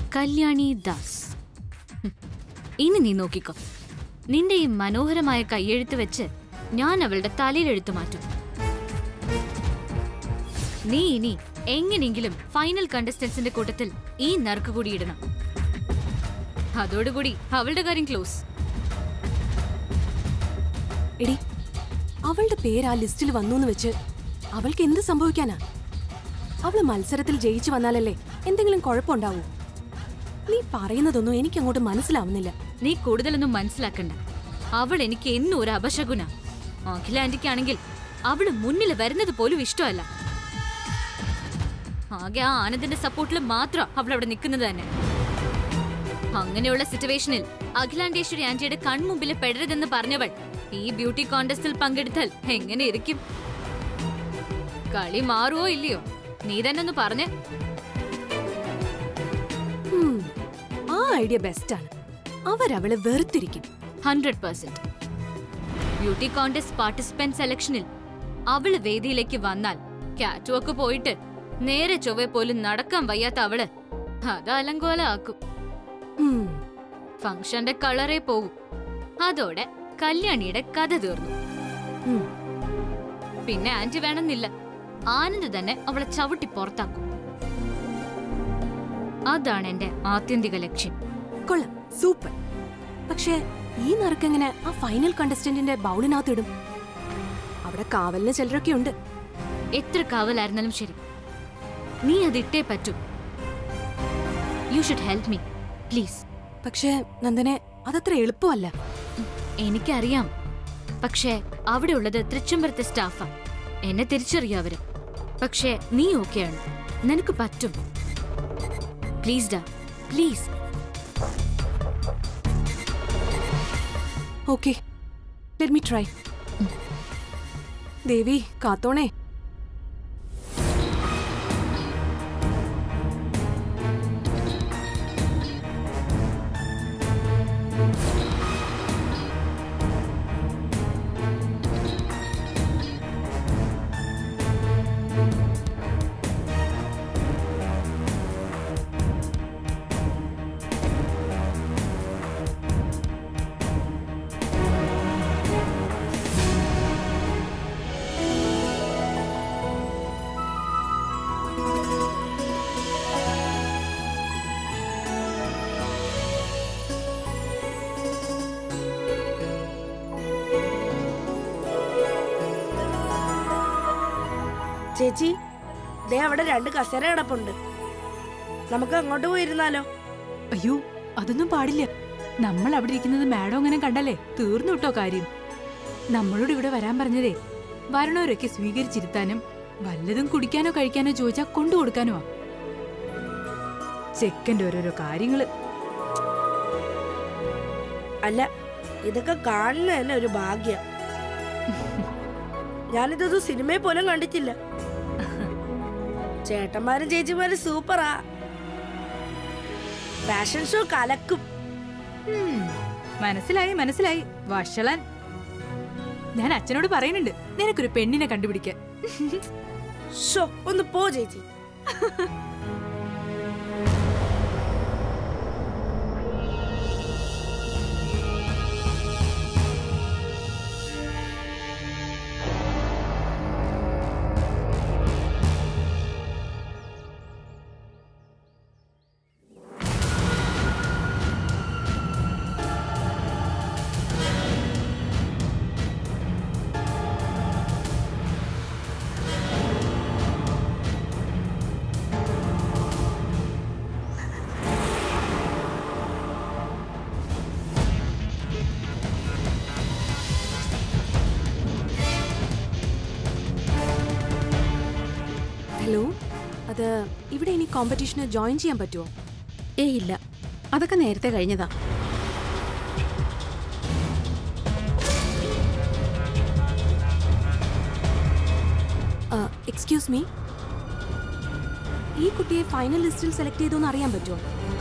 കല്യാണി ദാസ് ഹും. ഇനി നീ നോക്കിക്കോ നിന്റെ ഈ മനോഹരമായ കയ്യെഴുത്ത് വെച്ച് ഞാൻ അവളുടെ തലയിൽ എഴുത്തു മാറ്റും നീ ഇനി എങ്ങനെയെങ്കിലും ഫൈനൽ കണ്ടസ്റ്റൻസിന്റെ കൂട്ടത്തിൽ ഈ നറുക്ക് കൂടി ഇടണം അതോടുകൂടി അവളുടെ കാര്യം ക്ലോസ് എടി അവളുടെ പേര് ആ ലിസ്റ്റിൽ വന്നു എന്ന് വെച്ച് അവൾക്ക് എന്ത് സംഭവിക്കാനാ അവള് മത്സരത്തിൽ ജയിച്ചു വന്നാലല്ലേ എന്തെങ്കിലും കുഴപ്പമുണ്ടാവൂ നീ പറയുന്നതൊന്നും എനിക്ക് അങ്ങോട്ട് മനസ്സിലാവുന്നില്ല നീ കൂടുതലൊന്നും മനസ്സിലാക്കണ്ട അവൾ എനിക്ക് എന്നും ഒരു അപശകുന അഖില ആന്റിക്കാണെങ്കിൽ അവള് മുന്നിൽ വരുന്നത് പോലും ഇഷ്ടമല്ല ആകെ ആ ആനന്ദിന്റെ സപ്പോർട്ടിൽ മാത്രം അവൾ അവിടെ നിൽക്കുന്നത് തന്നെ അങ്ങനെയുള്ള സിറ്റുവേഷനിൽ അഖിലാണ്ടേശ്വരി ആന്റിയുടെ കൺമുമ്പിൽ പെടരുതെന്ന് പറഞ്ഞവൾ ഈ ബ്യൂട്ടി കോntestൽ പങ്കെടുത്താൽ എങ്ങനെ ഇരിക്കും കളി മാറുവോ ഇല്ലയോ നീ തന്നെ ഒന്ന് പറഞ്ഞ് ഉം, ആ ഐഡിയ ബെസ്റ്റാണ് അവരവളെ വെറുത്തിരിക്കും hundred percent beauty contest participant സെലക്ഷനിൽ അവള് വേദിയിലേക്ക് വന്നാൽ കാറ്റുവൊക്കെ പോയിട്ട് നേരെ ചൊവ്വെ പോലും നടക്കാൻ വയ്യാത്ത അവള് അത് അലങ്കോല ആക്കും ഉം, ഫംഗ്ഷന്റെ കളറേ പോകും അതോടെ കല്യാണിയുടെ കഥ തീർന്നു ഉം. പിന്നെ ആന്റി വേണമെന്നില്ല ആനന്ദ് തന്നെ അവളെ ചവിട്ടി പുറത്താക്കും അതാണ് എന്റെ ആത്യന്തിക ലക്ഷ്യം കൊള്ളാം സൂപ്പർ പക്ഷേ ഈ നറുക്കെങ്ങനെ ആ ഫൈനൽ കണ്ടസ്റ്റന്റിന്റെ ബൗളിനകത്തിടും അവിടെ കാവലിന് ചിലരൊക്കെ ഉണ്ട് എത്ര കാവലായിരുന്നാലും ശരി നീ അതിട്ടേ പറ്റൂ you should help me please പക്ഷേ നന്ദനെ അതത്ര എളുപ്പമല്ല എനിക്കറിയാം പക്ഷേ അവിടെ ഉള്ളത് തൃച്ചംബരത്തെ സ്റ്റാഫാ എന്നെ തിരിച്ചറിയാം അവര് പക്ഷേ നീ ഓക്കെയാണ് നിനക്ക് പറ്റും പ്ലീസ് ഡാ please okay let me try Devi കാത്തോണേ ചേച്ചി ദേ അവിടെ രണ്ട് കസേര കിടപ്പുണ്ട് നമുക്ക് അങ്ങോട്ട് പോയിരുന്നാലോ അയ്യോ അതൊന്നും പാടില്ല നമ്മൾ അവിടെ ഇരിക്കുന്നത് മാഡം അങ്ങനെ കണ്ടല്ലേ തീർന്നു കിട്ടോ കാര്യം നമ്മളോട് ഇവിടെ വരാൻ പറഞ്ഞതേ വരണവരൊക്കെ സ്വീകരിച്ചിരുത്താനും വല്ലതും കുടിക്കാനോ കഴിക്കാനോ ചോദിച്ചാൽ കൊണ്ടു കൊടുക്കാനുമാ ചെക്കൻ്റെ ഓരോരോ കാര്യങ്ങള് അല്ല ഇതൊക്കെ കാണുന്ന തന്നെ ഒരു ഭാഗ്യം ഞാനിതൊന്നും സിനിമയിൽ പോലും കണ്ടിട്ടില്ല ചേട്ടന്മാരും ചേച്ചിമാരും സൂപ്പറാ ഫാഷൻ ഷോ കലക്കും ഉം, മനസ്സിലായി മനസ്സിലായി വഷളൻ ഞാൻ അച്ഛനോട് പറയുന്നുണ്ട് നിനക്കൊരു പെണ്ണിനെ കണ്ടുപിടിക്കാൻ ഷോ ഒന്ന് പോ ചേച്ചി ഹലോ അത് ഇവിടെ ഇനി കോമ്പറ്റീഷന് ജോയിൻ ചെയ്യാൻ പറ്റുമോ ഏയ് ഇല്ല അതൊക്കെ നേരത്തെ കഴിഞ്ഞതാ എക്സ്ക്യൂസ് മീ ഈ കുട്ടിയെ ഫൈനൽ ലിസ്റ്റിൽ സെലക്ട് ചെയ്തോന്ന് അറിയാൻ പറ്റുമോ